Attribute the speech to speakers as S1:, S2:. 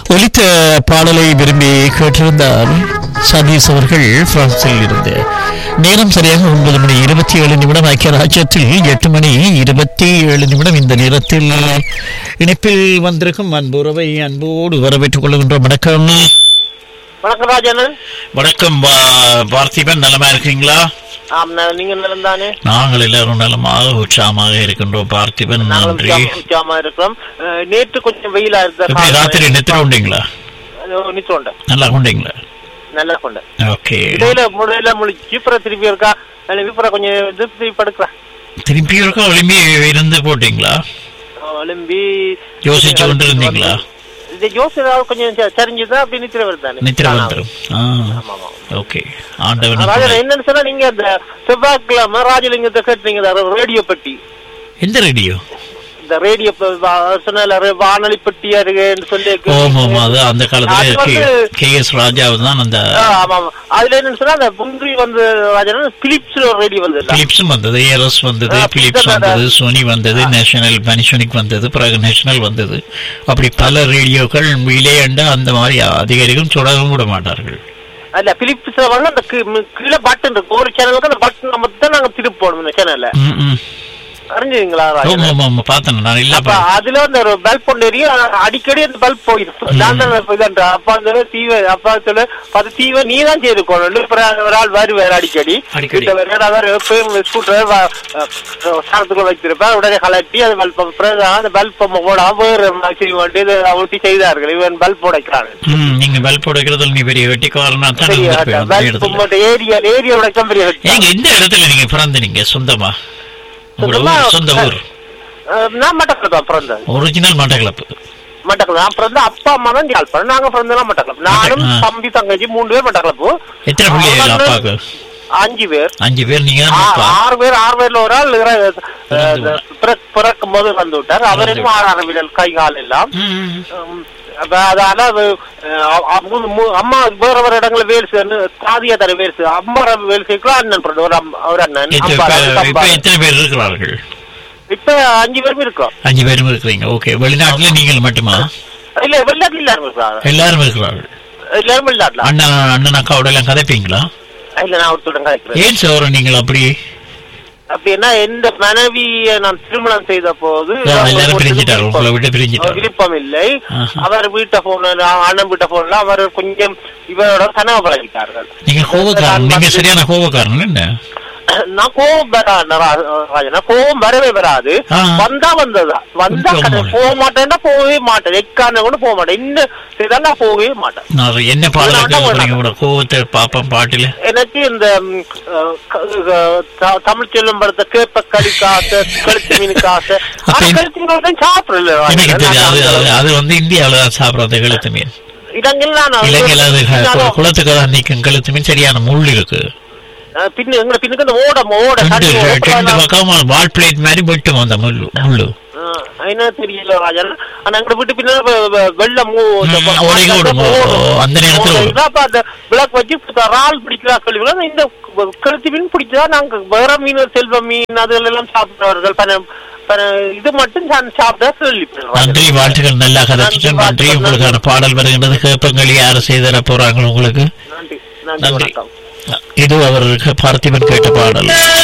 S1: ஒலித்த பாடலை விரும்பி கேட்டிருந்தார் சதீஷ் அவர்கள் பிரான்சில் இருந்து நேரம் சரியாக ஒன்பது மணி இருபத்தி ஏழு நிமிடம் ஐக்கிய ராஜ்யத்தில் எட்டு மணி இருபத்தி ஏழு நிமிடம் இந்த நேரத்தில் இணைப்பில் வந்திருக்கும் அன்புறவை அன்போடு வரவேற்றுக் கொள்கின்றோம் வணக்கம்
S2: வணக்கம் ராஜானன்
S1: வணக்கம் பா- பார்த்திபன் நலமா இருக்கீங்களா
S2: ஆம் ந- நீங்க நிலம் தானே
S1: நாங்கள் எல்லாரும் நலமாக உற்சாகமாக இருக்கின்றோம் பார்த்திபன்
S2: நாங்களும்
S1: நன்றி
S2: உற்சாகம்- உற்சாகமா இருக்கிறோம் அஹ், நேற்று கொஞ்சம் வெயிலா
S1: எப்படி ராத்திரி நித்திர உண்டீங்களா
S2: நிச்சோண்ட
S1: நல்லா கொண்டீங்களா
S2: நல்லா கொண்ட
S1: ஓகே
S2: இடையில முறையில முழிச்சு அப்புறம் திருப்பி இருக்கா எழுப்பி அப்புறம் கொஞ்சம் இது திருப்பி படுக்கிறேன்
S1: திருப்பி இருக்க ஒளிம்பி இருந்து போட்டீங்களா
S2: எழும்பி
S1: யோசிச்சு கொண்டு இருந்தீங்களா
S2: இந்த யோசனை கொஞ்சம் ச- சரிஞ்சுதான் அப்படி நித்திர வருதானே
S1: நித்திர வந்துடும் ஆ
S2: ஆமா ஆமா
S1: ஓகே ஆண்டவன்
S2: ராஜா
S1: துணை.
S2: என்னன்னு சொன்னா நீங்க அந்த செவ்வாய்க்கிழமை ராஜலிங்கத்தை கேட்டீங்க ரேடியோ பெட்டி
S1: எந்த ரேடியோ
S2: இந்த ரேடியோ சொன்ன வானொலி பெட்டி அருகேன்னு சொல்லி
S1: ஓம் ஓம் அது அந்த காலத்துல
S2: அது வந்து-
S1: கே எஸ் ராஜாவு தான் அந்த
S2: ஆ, ஆமா ஆமா அதுல என்னன்னு சொன்னா அந்த முந்திரி வந்து ராஜா பிலிப்ஸ் ஒரு ரேடியோ வந்து
S1: பிலிப்ஸும் வந்தது ஏரஸ் வந்தது
S2: ஆ,
S1: பிலிப்ஸ்
S2: அதான்,
S1: வந்தது சோனி வந்தது நேஷனல் பனிசோனிக் வந்தது பிறகு நேஷனல் வந்தது அப்படி பல ரேடியோக்கள் விளையாண்ட அந்த மாதிரி அதிகாரிகள் தொடரவும் விட மாட்டார்கள்
S2: அல்ல பிலிப்ஸ் வந்து அந்த கீ- ம், கீழே பட்டன் இருக்கு ஒரு சேனலுக்கு அந்த பட்டன் நம்ம தான் நாங்க திருப்போம் இந்த சேனல்ல
S1: ம், ம்.
S2: அறிஞ்சுங்களா
S1: ஓம் ஓம் ஓம் பார்த்தேன் நான்
S2: அப்ப
S1: இல்லப்பா
S2: அதுல வந்து ஒரு பல்ப் ஒன்று எரியும் ஆனா அடிக்கடி அந்த பல்ப் போயிடும் நான் தான் இப்ப இதான்ற அப்பா அந்த தீவ அப்பா சொல்ல அது தீவ நீ தான் செய்துக்கணும் அப்புறம் ஒரு ஆள் வருவார் அடிக்கடி
S1: அடிக்கடி.
S2: இந்த வேற அவர் எப்பயும் ஸ்கூட்டர் சாரத்துக்குள்ள வைத்திருப்பார் உடனே கலட்டி அது பல்ப் அப்புறம் அந்த பல்ப் போட வேறு செய்வாண்டு இதை ஊட்டி செய்தார்கள் இவன் பல்ப் உடைக்கிறான்
S1: ம் நீங்க பல்ப் உடைக்கிறதுல நீ பெரிய வெட்டிக்காரனா தான்
S2: பெரிய
S1: இருந்திருப்பேன் அந்த
S2: பல்ப்
S1: இடத்துல
S2: மட்டும் ஏரியா ஏரியா உடைக்கம் பெரிய
S1: ஏங்க எந்த இடத்துல நீங்க பிறந்தீங்க சொந்தமா உங்களோட
S2: சொந்தமா?
S1: ஊர், சொந்த ஊர்
S2: அஹ் நான் மட்டக்களப்பு தான் பிறந்தது
S1: ஒரிஜினல் மட்டக்களப்பு
S2: மட்டக்களப்பு நான் பிறந்த அப்பா அம்மா தான் யாழ்ப்பாணம் நாங்க பிறந்தெல்லாம் மட்டக்களப்பு நானும்
S1: ஆ.
S2: தம்பி தங்கச்சி மூணு பேர் மட்டக்களப்பு
S1: எத்தனை பிள்ளைகள்
S2: அவன்
S1: அப்பாவுக்கு
S2: அஞ்சு பேர்
S1: அஞ்சு பேர் நீங்க தான்
S2: ஆ-
S1: அப்பா
S2: ஆறு பேர் ஆறு பேர்ல ஒரு ஆள் இற-
S1: இறந்து
S2: அஹ் பிற- பிறக்கும் போது வந்து விட்டார் அவருக்கும் ஆறாறு விரல் கை கால் எல்லாம்
S1: ம்.
S2: உம், அப்ப அதனால அது, அஹ், அ- அ- மூ- மூ- அம்மா வேற வேற இடங்கள்ல வேல் சேர்ந்து தாதியா தர வேல் சே- அம்மா வேல் சேர்க்கலாம் அண்ணன் பிறந்த ஒரு அம்- ஒரு அண்ணன்
S1: இப்ப-
S2: அம்மா,
S1: இப்ப- இப்ப
S2: தம்பா.
S1: எத்தனை பேர் இருக்கிறார்கள்
S2: இப்ப அஞ்சு பேரும் இருக்கோம்
S1: அஞ்சு பேரும் இருக்கிறீங்க ஓகே வெளிநாட்டுல நீங்கள் மட்டுமா
S2: இல்ல வெளிநாட்டுல எல்லாரும் இருக்கிறாங்க
S1: எல்லாரும் இருக்கிறார்கள்
S2: எல்லாரும் வெளிநாட்டுல
S1: அண்ணன் அண்ணன் அக்காவோட எல்லாம் கதைப்பீங்களா
S2: இல்ல நான் ஒருத்தருடன் கதைக்கிறேன்
S1: ஏன் சோறு நீங்கள் அப்படி
S2: அப்படின்னா எந்த மனைவியை நான் திருமணம் செய்த போது
S1: எல்லாரும் பிரிஞ்சிட்டாரு உங்களை விட்டு பிரிஞ்சிட்டாரு
S2: விருப்பம் இல்லை
S1: ஆஹா.
S2: அவர் வீட்டை போன அண்ணன் வீட்டை போன்ல அவர் கொஞ்சம் இவரோட கனவு பழகிட்டார்கள்
S1: நீங்க கோபக்காரன் நீங்க சரியான கோபக்காரன் என்ன
S2: நான் கோவம் வராது ராஜனா கோவம் வரவே வராது
S1: ஆ.
S2: வந்தா வந்ததா வந்தா
S1: ஆமா.
S2: கதை- போக மாட்டேன்னா போகவே மாட்டேன் எக்கான கூட போக மாட்டேன் இன்னும் செய்தா நான் போகவே மாட்டேன்
S1: நான் என்ன பாடல கேட்குறீங்க உங்களோட கோபத்தை பாப்பேன் பாட்டுல
S2: எனக்கு இந்த ம், அஹ், க- அஹ், த- தமிழ் செல்லும் படத்தை கேப்ப களி காசு கழுத்து மீன் காசு
S1: அப்ப
S2: ஆனா
S1: இந்த-
S2: கழுத்து மீன் தான் சாப்பிடல
S1: எனக்கு தெரியும் அது அது- அது வந்து இந்தியாவில தான் சாப்பிடுறது கழுத்து மீன்
S2: இடங்கள்ல நான்
S1: இலங்கையில அது கு-
S2: இருந்தாலும்,
S1: குளத்துக்கு தான் நிற்கும் கழுத்து மீன் சரியான முள் இருக்கு
S2: அஹ், பின்னு எங்க பின்னுக்கு அந்த ஓட ஓட
S1: ரெண்டு
S2: தண்ணி
S1: ரெண்டு
S2: ஓட
S1: பக்கம் வால் பிளேட் மாதிரி வெட்டும் அந்த முள்ளு முள்ளு
S2: ஆஹ் என்ன தெரியல ராஜன் ஆனா எங்க வீட்டு பின்னால வெ- வெ- வெள்ளம் மூ- இந்த
S1: ம்,
S2: ப-
S1: ஓடி ஓடும்.
S2: ஓடும்.
S1: ஓ, அந்த நேரத்துல
S2: ஓடும்.
S1: ஓடும்.
S2: இதான் அப்ப அந்த விளக்கு வச்சு இப்ப இறால் பிடிக்கிறா சொல்லி இந்த கழுத்து மீன் பிடிச்சதா நாங்க வேற மீன் செல்வ மீன் அதுகள் எல்லாம் சாப்பிடுறவர்கள் பன- பன- இது மட்டும் நான் சாப்பிட கேள்விப்படுறேன்
S1: நன்றி வாழ்த்துக்கள் நல்லா கதைச்சிட்டு
S2: நன்றி,
S1: நன்றி
S2: வாழ்த்துக்கள்,
S1: உங்களுக்கான பாடல் வருகின்றது கேப்பங்கள் யாரு செய்தர போறாங்க உங்களுக்கு
S2: நன்றி நன்றி
S1: நன்றி
S2: வணக்கம்
S1: இது அவருக்கு பார்த்திபன் கேட்ட பாடல்